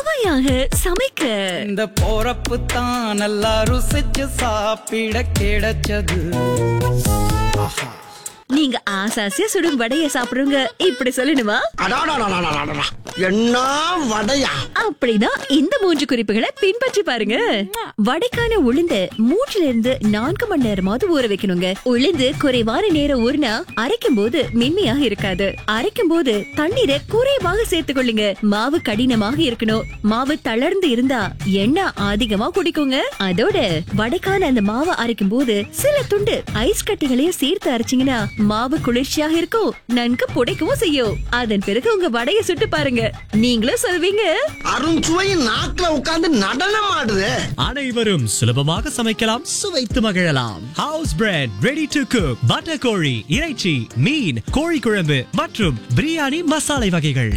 சுவையாக சமைக்க இந்த போறப்பு தான் நல்லா ருசிச்சு சாப்பிட கிடைச்சது நீங்க ஆசாசியா சுடும் வடைய சாப்பிடுறவங்க இப்படி சொல்லணுமா அடாடாடாடாடாடா. என்ன வடையா அப்படின்னா இந்த மூன்று குறிப்புகளை பின்பற்றி பாருங்க வடைக்கான உளுந்து மூன்றுல இருந்து நான்கு மணி நேரமாவது ஊற வைக்கணுங்க உளுந்து குறைவான நேரம் ஊறினா அரைக்கும் போது மென்மையாக இருக்காது அரைக்கும் போது தண்ணீரை குறைவாக சேர்த்துக் கொள்ளுங்க மாவு கடினமாக இருக்கணும் மாவு தளர்ந்து இருந்தா எண்ணெய் அதிகமா குடிக்குங்க அதோட வடைக்கான அந்த மாவை அரைக்கும் போது சில துண்டு ஐஸ் கட்டிகளையும் சேர்த்து அரைச்சீங்கன்னா மாவு குளிர்ச்சியாக இருக்கும் நன்கு புடைக்கவும் செய்யும் அதன் பிறகு உங்க வடைய சுட்டு பாருங்க நீங்களும் சொல்வீங்க அருண்சுவையின் நாக்குல உட்கார்ந்து நடனம் ஆடுது அனைவரும் சுலபமாக சமைக்கலாம் சுவைத்து மகிழலாம் house bread ready to cook butter கோழி இறைச்சி மீன் கோழி குழம்பு மற்றும் பிரியாணி மசாலை வகைகள்